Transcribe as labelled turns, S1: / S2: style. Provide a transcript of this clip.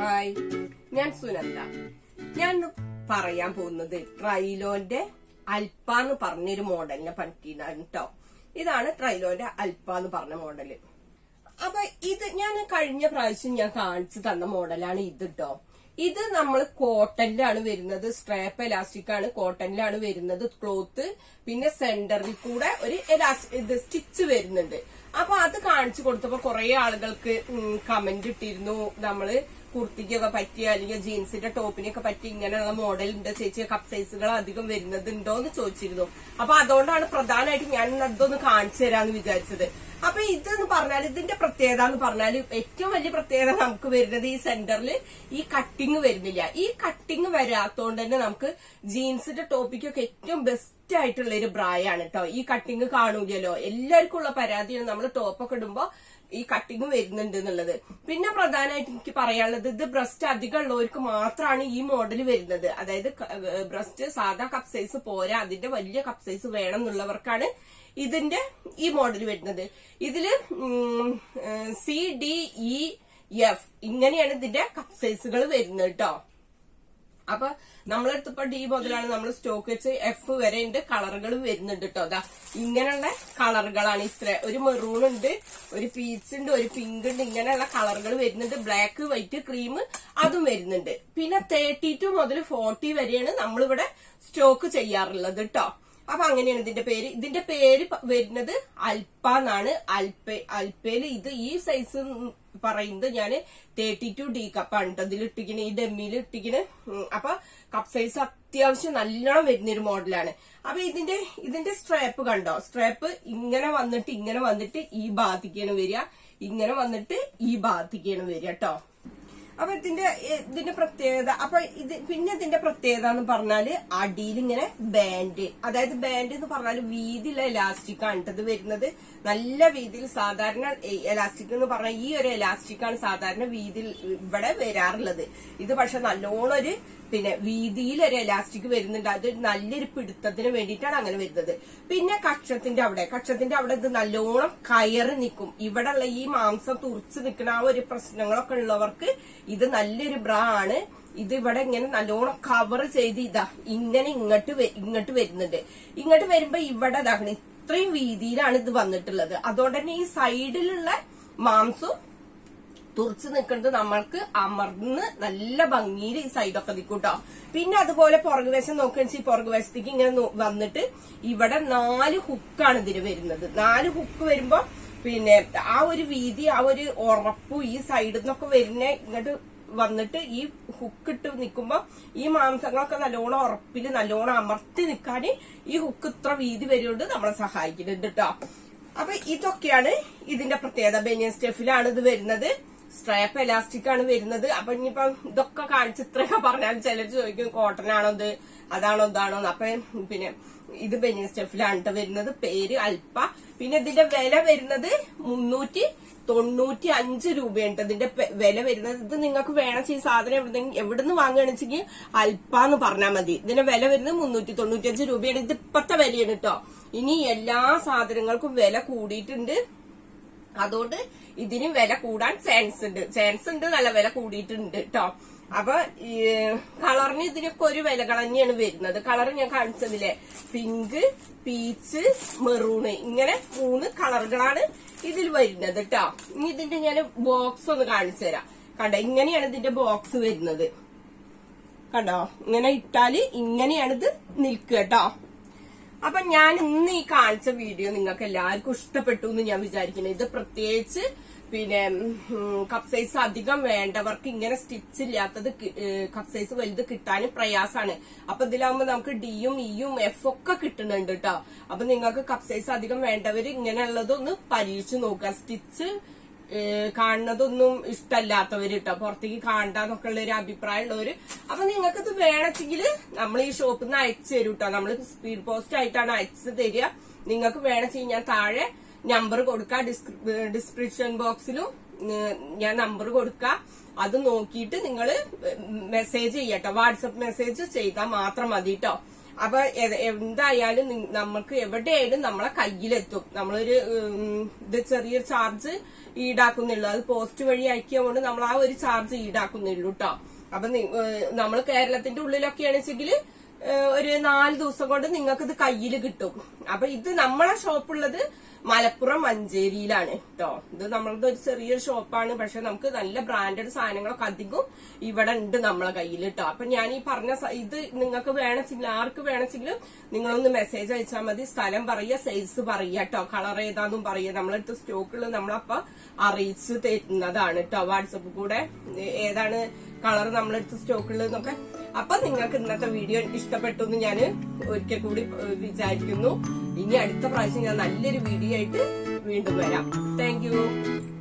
S1: hi ഞാൻ സുനന്ദ ഞാൻ ഇന്ന് പറയാൻ പോകുന്നത് ട്രൈലോന്റെ അൽപ്പ എന്ന് പറഞ്ഞൊരു മോഡലിനെ പറ്റിയാണ് കേട്ടോ ഇതാണ് ട്രൈലോന്റെ അൽപ്പ എന്ന് പറഞ്ഞ മോഡല് അപ്പൊ ഇത് ഞാൻ കഴിഞ്ഞ പ്രാവശ്യം ഞാൻ കാണിച്ചു തന്ന മോഡലാണ് ഇത് കേട്ടോ ഇത് നമ്മൾ കോട്ടണിലാണ് വരുന്നത് സ്ട്രാപ്പ് എലാസ്റ്റിക് ആണ് കോട്ടണിലാണ് വരുന്നത് ക്ലോത്ത് പിന്നെ സെന്ററിൽ കൂടെ ഒരു എലാസ്റ്റിക് ഇത് സ്റ്റിച്ച് വരുന്നുണ്ട് അപ്പൊ അത് കാണിച്ചു കൊടുത്തപ്പോ കുറെ ആളുകൾക്ക് കമന്റ് ഇട്ടിരുന്നു നമ്മള് കുർത്തിക്കൊക്കെ പറ്റിയ അല്ലെങ്കിൽ ജീൻസിന്റെ ടോപ്പിനൊക്കെ പറ്റി ഇങ്ങനെയുള്ള മോഡൽ ഉണ്ട് ചേച്ചി കപ്പ് സൈസുകൾ അധികം വരുന്നതുണ്ടോ എന്ന് ചോദിച്ചിരുന്നു അപ്പൊ അതുകൊണ്ടാണ് പ്രധാനമായിട്ട് ഞാൻ ഇന്ന് അതൊന്ന് കാണിച്ചു തരാന്ന് വിചാരിച്ചത് അപ്പൊ ഇതെന്ന് പറഞ്ഞാൽ ഇതിന്റെ പ്രത്യേകത എന്ന് പറഞ്ഞാൽ ഏറ്റവും വലിയ പ്രത്യേകത നമുക്ക് വരുന്നത് ഈ സെന്ററിൽ ഈ കട്ടിങ് വരുന്നില്ല ഈ കട്ടിങ് വരാത്തോണ്ട് തന്നെ നമുക്ക് ജീൻസിന്റെ ടോപ്പിക്കൊക്കെ ഏറ്റവും ബെസ്റ്റ് ആയിട്ടുള്ള ഒരു ബ്രായാണ് കേട്ടോ ഈ കട്ടിങ് കാണൂലല്ലോ എല്ലാവർക്കും ഉള്ള പരാതിയാണ് നമ്മൾ ടോപ്പൊക്കെ ഇടുമ്പോ ഈ കട്ടിങ് വരുന്നുണ്ട് എന്നുള്ളത് പിന്നെ പ്രധാനമായിട്ട് എനിക്ക് പറയാനുള്ളത് ഇത് ബ്രസ്റ്റ് അധികം ഉള്ളവർക്ക് മാത്രമാണ് ഈ മോഡൽ വരുന്നത് അതായത് ബ്രസ്റ്റ് സാധാ കപ്പ് സൈസ് പോരാ അതിന്റെ വലിയ കപ്പ് സൈസ് വേണം എന്നുള്ളവർക്കാണ് ഇതിന്റെ ഈ മോഡൽ വരുന്നത് ഇതില് സി ഡി ഇ എഫ് ഇങ്ങനെയാണ് ഇതിന്റെ കപ്പ് സൈസുകൾ വരുന്നത് കേട്ടോ അപ്പൊ നമ്മളെടുത്തപ്പോ ഡി മുതലാണ് നമ്മൾ സ്റ്റോക്ക് വെച്ച് എഫ് വരെ ഉണ്ട് കളറുകൾ വരുന്നുണ്ട് കേട്ടോ അതാ ഇങ്ങനെയുള്ള കളറുകളാണ് ഇത്ര ഒരു മെറൂൺ ഉണ്ട് ഒരു പീച്ച് ഉണ്ട് ഒരു പിങ്ക് ഉണ്ട് ഇങ്ങനെയുള്ള കളറുകൾ വരുന്നുണ്ട് ബ്ലാക്ക് വൈറ്റ് ക്രീം അതും വരുന്നുണ്ട് പിന്നെ തേർട്ടി ടു മുതൽ ഫോർട്ടി വരെയാണ് നമ്മളിവിടെ സ്റ്റോക്ക് ചെയ്യാറുള്ളത് കേട്ടോ അപ്പൊ അങ്ങനെയാണ് ഇതിന്റെ പേര് ഇതിന്റെ പേര് വരുന്നത് അൽപ്പ എന്നാണ് അൽപ്പ അൽപ്പയില് ഇത് ഈ സൈസ് പറയുന്നത് ഞാൻ തേർട്ടി ടു ഡി കപ്പാണ് കേട്ടോ ഇതിൽ ഇട്ടിക്കണ് ഈ ഡെമ്മിയിൽ ഇട്ടിക്കണ് അപ്പൊ കപ്പ് സൈസ് അത്യാവശ്യം നല്ലോണം വരുന്നൊരു മോഡലാണ് അപ്പൊ ഇതിന്റെ ഇതിന്റെ സ്ട്രാപ്പ് കണ്ടോ സ്ട്രാപ്പ് ഇങ്ങനെ വന്നിട്ട് ഇങ്ങനെ വന്നിട്ട് ഈ ഭാഗത്തേക്കാണ് വരിക ഇങ്ങനെ വന്നിട്ട് ഈ ഭാഗത്തേക്കാണ് വരിക കേട്ടോ അപ്പൊ ഇതിന്റെ ഇതിന്റെ പ്രത്യേകത അപ്പൊ ഇത് പിന്നെ ഇതിന്റെ പ്രത്യേകത എന്ന് പറഞ്ഞാല് അടിയിൽ ഇങ്ങനെ ബാൻഡ് അതായത് ബാൻഡ് എന്ന് പറഞ്ഞാല് വീതിയുള്ള എലാസ്റ്റിക് ആണ് ഇത് വരുന്നത് നല്ല വീതിയിൽ സാധാരണ എലാസ്റ്റിക് എന്ന് പറഞ്ഞാൽ ഈ ഒരു എലാസ്റ്റിക് ആണ് സാധാരണ വീതിയിൽ ഇവിടെ വരാറുള്ളത് ഇത് പക്ഷെ നല്ലോണം ഒരു പിന്നെ വീതിയിൽ ഒരു എലാസ്റ്റിക് വരുന്നുണ്ട് അത് നല്ലൊരു പിടുത്തത്തിന് വേണ്ടിയിട്ടാണ് അങ്ങനെ വരുന്നത് പിന്നെ കക്ഷത്തിന്റെ അവിടെ കക്ഷത്തിന്റെ അവിടെ ഇത് നല്ലോണം കയറി നിൽക്കും ഇവിടെ ഉള്ള ഈ മാംസം തുറച്ച് നിൽക്കുന്ന ആ ഒരു പ്രശ്നങ്ങളൊക്കെ ഉള്ളവർക്ക് ഇത് നല്ലൊരു ബ്രാ ആണ് ഇത് ഇവിടെ ഇങ്ങനെ നല്ലോണം കവർ ചെയ്ത് ഇതാ ഇങ്ങനെ ഇങ്ങോട്ട് ഇങ്ങോട്ട് വരുന്നുണ്ട് ഇങ്ങോട്ട് വരുമ്പോ ഇവിടെ ഇതാക്കണം ഇത്രയും വീതിയിലാണ് ഇത് വന്നിട്ടുള്ളത് അതുകൊണ്ട് തന്നെ ഈ സൈഡിലുള്ള മാംസം തുറച്ചു നിൽക്കുന്നത് നമ്മൾക്ക് അമർന്ന് നല്ല ഭംഗിയിൽ ഈ സൈഡൊക്കെ നിൽക്കൂട്ടോ പിന്നെ അതുപോലെ പുറകുവശം നോക്കുകയാണെന്ന് വെച്ചാൽ പുറകുവശത്തേക്ക് ഇങ്ങനെ വന്നിട്ട് ഇവിടെ നാല് ഹുക്കാണ് ഇതിന് വരുന്നത് നാല് ഹുക്ക് വരുമ്പോ പിന്നെ ആ ഒരു വീതി ആ ഒരു ഉറപ്പും ഈ സൈഡിൽ നിന്നൊക്കെ വരുന്ന ഇങ്ങോട്ട് വന്നിട്ട് ഈ ഹുക്കിട്ട് നിൽക്കുമ്പോ ഈ മാംസങ്ങളൊക്കെ നല്ലോണം ഉറപ്പിൽ നല്ലോണം അമർത്തി നിൽക്കാൻ ഈ ഹുക്ക് ഇത്ര വീതി വരുകൊണ്ട് നമ്മളെ സഹായിക്കുന്നുണ്ട് കേട്ടോ അപ്പൊ ഇതൊക്കെയാണ് ഇതിന്റെ പ്രത്യേകത ബനിയൻ സ്റ്റെഫിലാണ് ഇത് വരുന്നത് സ്ട്രാപ്പ് എലാസ്റ്റിക് ആണ് വരുന്നത് അപ്പൊ ഇനിയിപ്പൊ ഇതൊക്കെ കാണിച്ച് ഇത്രയൊക്കെ പറഞ്ഞാൽ ചിലർ ചോദിക്കും കോട്ടൺ ആണോ ഇത് അതാണോ ഇതാണോ അപ്പൊ പിന്നെ ഇത് ബനിയൻ സ്റ്റെഫിലാണ് കേട്ടോ വരുന്നത് പേര് അൽപ്പ പിന്നെ ഇതിന്റെ വില വരുന്നത് മുന്നൂറ്റി തൊണ്ണൂറ്റി അഞ്ച് രൂപയുണ്ട് ഇതിന്റെ വില വരുന്നത് ഇത് നിങ്ങൾക്ക് വേണം ഈ സാധനം എവിടെ എവിടുന്ന് വാങ്ങുകയാണെന്നുവെച്ചെങ്കിൽ അൽപ്പ എന്ന് പറഞ്ഞാൽ മതി ഇതിന്റെ വില വരുന്നത് മുന്നൂറ്റി തൊണ്ണൂറ്റി അഞ്ച് രൂപയാണ് ഇത് ഇപ്പത്തെ വിലയാണ് കേട്ടോ ഇനി എല്ലാ സാധനങ്ങൾക്കും വില കൂടിയിട്ടുണ്ട് അതുകൊണ്ട് ഇതിന് വില കൂടാൻ ചാൻസ് ഉണ്ട് ചാൻസ് ഉണ്ട് നല്ല വില കൂടിയിട്ടുണ്ട് കേട്ടോ അപ്പൊ കളറിന് ഇതിനൊക്കെ ഒരു വിലകൾ തന്നെയാണ് വരുന്നത് കളർ ഞാൻ കാണിച്ചതില്ലേ പിങ്ക് പീച്ച് മെറൂണ് ഇങ്ങനെ മൂന്ന് കളറുകളാണ് ഇതിൽ വരുന്നത് കേട്ടോ ഇനി ഇതിന്റെ ഞാൻ ബോക്സ് ഒന്ന് കാണിച്ചു തരാം കണ്ടോ ഇങ്ങനെയാണ് ഇതിന്റെ ബോക്സ് വരുന്നത് കണ്ടോ ഇങ്ങനെ ഇട്ടാല് ഇങ്ങനെയാണ് ഇത് നിൽക്കുക കേട്ടോ അപ്പൊ ഞാൻ ഇന്ന് ഈ കാണിച്ച വീഡിയോ നിങ്ങൾക്ക് എല്ലാവർക്കും ഇഷ്ടപ്പെട്ടു എന്ന് ഞാൻ വിചാരിക്കുന്നു ഇത് പ്രത്യേകിച്ച് പിന്നെ കപ്പ് സൈസ് അധികം വേണ്ടവർക്ക് ഇങ്ങനെ സ്റ്റിച്ച് ഇല്ലാത്തത് കപ്പ് സൈസ് വലുത് കിട്ടാനും പ്രയാസമാണ് അപ്പൊ ഇതിലാവുമ്പോ നമുക്ക് ഡിയും ഇയും എഫ് ഒക്കെ കിട്ടുന്നുണ്ട് കേട്ടോ അപ്പൊ നിങ്ങൾക്ക് കപ്പ് സൈസ് അധികം വേണ്ടവര് ഇങ്ങനെയുള്ളതൊന്ന് പരീക്ഷിച്ച് നോക്കുക സ്റ്റിച്ച് കാണുന്നതൊന്നും ഇഷ്ടമല്ലാത്തവര് കേട്ടോ പുറത്തേക്ക് കാണണ്ടെന്നൊക്കെ ഉള്ള ഒരു അഭിപ്രായം ഉള്ളവര് അപ്പൊ നിങ്ങൾക്ക് ഇത് വേണമെങ്കിൽ നമ്മൾ ഈ ഷോപ്പിൽ നിന്ന് അയച്ചു തരും കേട്ടോ നമ്മൾ സ്പീഡ് പോസ്റ്റ് ആയിട്ടാണ് അയച്ചു തരിക നിങ്ങൾക്ക് വേണമെങ്കിൽ ഞാൻ താഴെ നമ്പർ കൊടുക്കാം ഡിസ്ക്രിപ്ഷൻ ബോക്സിലും ഞാൻ നമ്പർ കൊടുക്കാം അത് നോക്കിയിട്ട് നിങ്ങൾ മെസ്സേജ് ചെയ്യട്ടോ വാട്സപ്പ് മെസ്സേജ് ചെയ്താൽ മാത്രം മതി കേട്ടോ അപ്പൊ എ- എന്തായാലും നി- നമ്മൾക്ക് എവിടെയായാലും നമ്മളെ കയ്യിലെത്തും നമ്മളൊരു ഉം, ഇത് ചെറിയൊരു ചാർജ് ഈടാക്കുന്നുള്ളൂ അത് പോസ്റ്റ് വഴി അയക്കിയതുകൊണ്ട് നമ്മൾ ആ ഒരു ചാർജ് ഈടാക്കുന്നുള്ളൂ കേട്ടോ അപ്പൊ നമ്മൾ കേരളത്തിന്റെ ഉള്ളിലൊക്കെയാണെന്ന് വെച്ചെങ്കിൽ ഒരു നാല് ദിവസം കൊണ്ട് നിങ്ങൾക്ക് ഇത് കയ്യിൽ കിട്ടും അപ്പൊ ഇത് നമ്മളെ ഷോപ്പുള്ളത് മലപ്പുറം മഞ്ചേരിയിലാണ് കേട്ടോ ഇത് നമ്മളത് ഒരു ചെറിയൊരു ഷോപ്പാണ് പക്ഷെ നമുക്ക് നല്ല ബ്രാൻഡഡ് സാധനങ്ങളൊക്കെ അധികം ഇവിടെ ഉണ്ട് നമ്മളെ കയ്യിൽ കേട്ടോ അപ്പൊ ഞാൻ ഈ പറഞ്ഞ സ- ഇത് നിങ്ങൾക്ക് വേണമെങ്കിൽ ആർക്ക് വേണമെങ്കിലും നിങ്ങളൊന്ന് മെസ്സേജ് അയച്ചാൽ മതി സ്ഥലം പറയുക സൈസ് പറയുക കേട്ടോ കളർ ഏതാന്നും പറയുക നമ്മളടുത്ത് സ്റ്റോക്കുകൾ നമ്മളപ്പ അറിയിച്ച് തരുന്നതാണ് കേട്ടോ വാട്സപ്പ് കൂടെ ഏ- ഏതാണ് കളർ നമ്മളെടുത്ത് സ്റ്റോക്കുള്ളതെന്നൊക്കെ അപ്പൊ നിങ്ങൾക്ക് ഇന്നത്തെ വീഡിയോ ഇഷ്ടപ്പെട്ടു എന്ന് ഞാൻ ഒരിക്കൽ കൂടി ഏഹ്, വിചാരിക്കുന്നു ഇനി അടുത്ത പ്രാവശ്യം ഞാൻ നല്ലൊരു വീഡിയോ ആയിട്ട് വീണ്ടും വരാം താങ്ക്